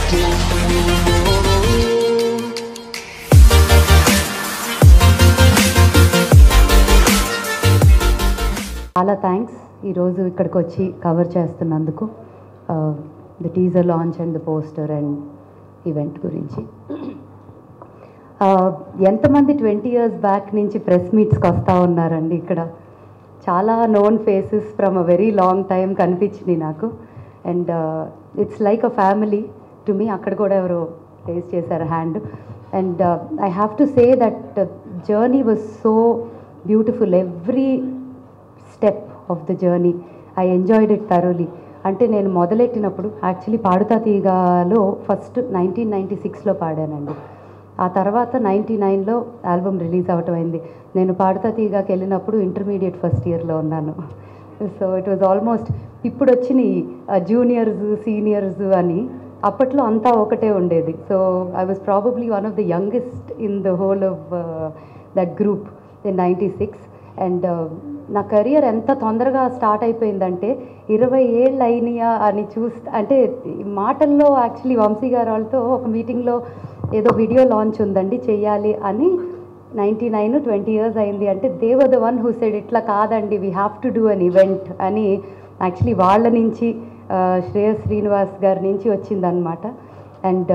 చాలా థ్యాంక్స్ ఈరోజు ఇక్కడికి వచ్చి కవర్ చేస్తున్నందుకు the teaser launch and the poster and event గురించి Uh, ఎంతమంది ట్వంటీ ఇయర్స్ బ్యాక్ నుంచి ప్రెస్ మీట్స్కి వస్తూ ఉన్నారండి ఇక్కడ చాలా known faces from a very long time కనిపించింది నాకు and it's like a family to me అక్కడ కూడా ఎవరో రేస్ చేశారు hand and I have to say that journey was so beautiful every step of the journey I enjoyed it thoroughly అంటే నేను మొదలెట్టినప్పుడు actually పాడుతా తీగాలో ఫస్ట్ నైన్టీన్ నైంటీ సిక్స్లో పాడానండి ఆ తర్వాత నైంటీ నైన్లో ఆల్బమ్ రిలీజ్ అవటం అయింది నేను పాడుతా తీగాకి వెళ్ళినప్పుడు ఇంటర్మీడియట్ ఫస్ట్ ఇయర్లో ఉన్నాను సో ఇట్ వాజ్ ఆల్మోస్ట్ ఇప్పుడు వచ్చినాయి జూనియర్స్ సీనియర్స్ అని అప్పట్లో అంతా ఒకటే ఉండేది so I was probably one of the youngest in the whole of that group in ninety six and నా కెరియర్ ఎంత తొందరగా స్టార్ట్ అయిపోయిందంటే ఇరవై ఏళ్ళు అయినాయా అని చూస్తే అంటే ఈ మాటల్లో యాక్చువల్లీ వంశీ గారు వాళ్ళతో ఒక మీటింగ్లో ఏదో వీడియో లాంచ్ ఉందండి చెయ్యాలి అని నైంటీ నైన్ ట్వంటీ ఇయర్స్ అయింది అంటే దేవ ద వన్ హూ సెడ్ ఇట్లా కాదండి we have to do an event అని యాక్చువల్లీ వాళ్ళ నుంచి ఆ, శ్రేయస్ శ్రీనివాస్ గారి నుంచి వచ్చిందనమాట and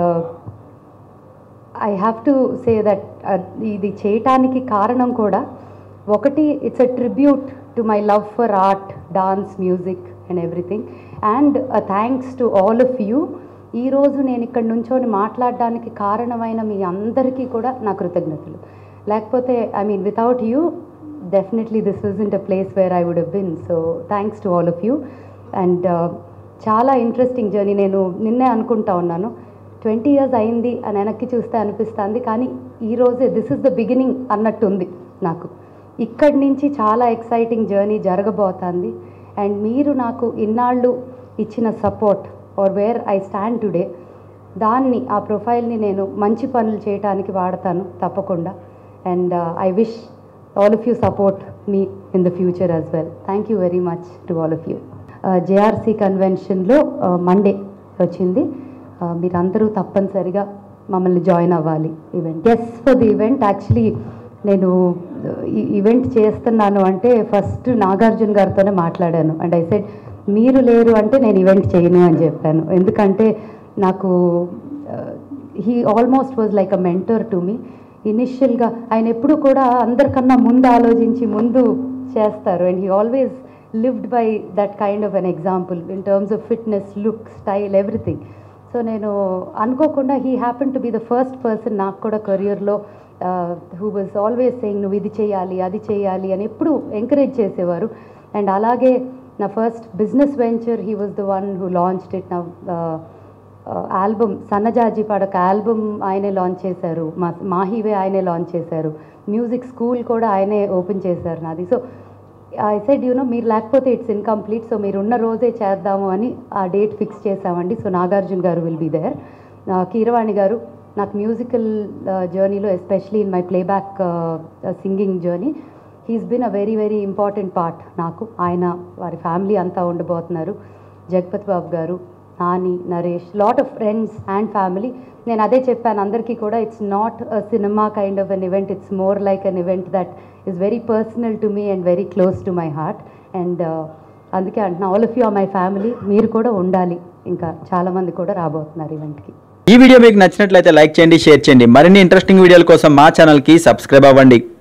I have to say that ఇది చేయటానికి కారణం కూడా ఒకటి it's a tribute to my love for art dance music and everything and thanks to all of you ఈరోజు నేను ఇక్కడ నుంచొని మాట్లాడడానికి కారణమైన మీ అందరికీ కూడా నా కృతజ్ఞతలు లేకపోతే I mean without you definitely this was in a place where I would been so thanks to all of you and చాలా ఇంట్రెస్టింగ్ జర్నీ నేను నిన్నే అనుకుంటా ఉన్నాను ట్వంటీ ఇయర్స్ అయింది అని వెనక్కి చూస్తే అనిపిస్తుంది కానీ ఈరోజే దిస్ ఇస్ ద బిగినింగ్ అన్నట్టుంది నాకు ఇక్కడి నుంచి చాలా ఎక్సైటింగ్ జర్నీ జరగబోతుంది అండ్ మీరు నాకు ఇన్నాళ్ళు ఇచ్చిన support or where I stand today దాన్ని ఆ ప్రొఫైల్ని నేను మంచి పనులు చేయడానికి వాడతాను తప్పకుండా and I wish all of you support me in the future as well thank you very much to all of you JRC కన్వెన్షన్లో మండే వచ్చింది Uh, మీరందరూ తప్పనిసరిగా మమ్మల్ని జాయిన్ అవ్వాలి event yes for the event actually నేను ఈ event చేస్తున్నాను అంటే ఫస్ట్ నాగార్జున గారితోనే మాట్లాడాను అండ్ ఐ సెడ్ మీరు లేరు అంటే నేను ఈవెంట్ చేయను అని చెప్పాను ఎందుకంటే నాకు he almost was like a mentor to me ఇనిషియల్గా ఆయన ఎప్పుడు కూడా అందరికన్నా ముందు ఆలోచించి ముందు చేస్తారు and he always lived by that kind of an example in terms of fitness look style everything so నేను అనుకోకుండా he happen to be the first person నాకు కూడా కెరియర్లో హూ వాజ్ ఆల్వేస్ సెయింగ్ నువ్వు ఇది చేయాలి అది చేయాలి అని ఎప్పుడు ఎంకరేజ్ చేసేవారు అండ్ అలాగే నా first business venture he was the one who launched it నా ఆల్బమ్ సన్నజాజి పాడక ఆల్బమ్ ఆయనే లాంచ్ చేశారు మా మాహివే ఆయనే లాంచ్ చేశారు మ్యూజిక్ స్కూల్ కూడా ఆయనే ఓపెన్ చేశారు నాది సో ఐ సెడ్ యూనో మీరు లేకపోతే ఇట్స్ ఇన్కంప్లీట్ సో మీరు ఉన్న రోజే చేద్దాము అని ఆ డేట్ ఫిక్స్ చేసామండి సో నాగార్జున గారు విల్ బీ దేర్ కీరవాణి గారు నాకు మ్యూజికల్ జర్నీలో especially in my playback singing journey he's been a very very important part నాకు ఆయన వారి ఫ్యామిలీ అంతా ఉండబోతున్నారు జగపతి బాబు గారు Nani Naresh lot of friends and family నేను అదే చెప్పాను అందరికీ కూడా it's not a cinema kind of an event it's more like an event that is very personal to me and very close to my heart and అందుకే అంటున్నా all of you my family మీరు కూడా ఉండాలి ఇంకా చాలామంది కూడా రాబోతున్నారు ఈవెంట్కి ఈ వీడియో మీకు నచ్చినట్లయితే లైక్ చేయండి షేర్ చేయండి మరిన్ని ఇంట్రెస్టింగ్ వీడియోల కోసం మా ఛానల్కి సబ్స్క్రైబ్ అవ్వండి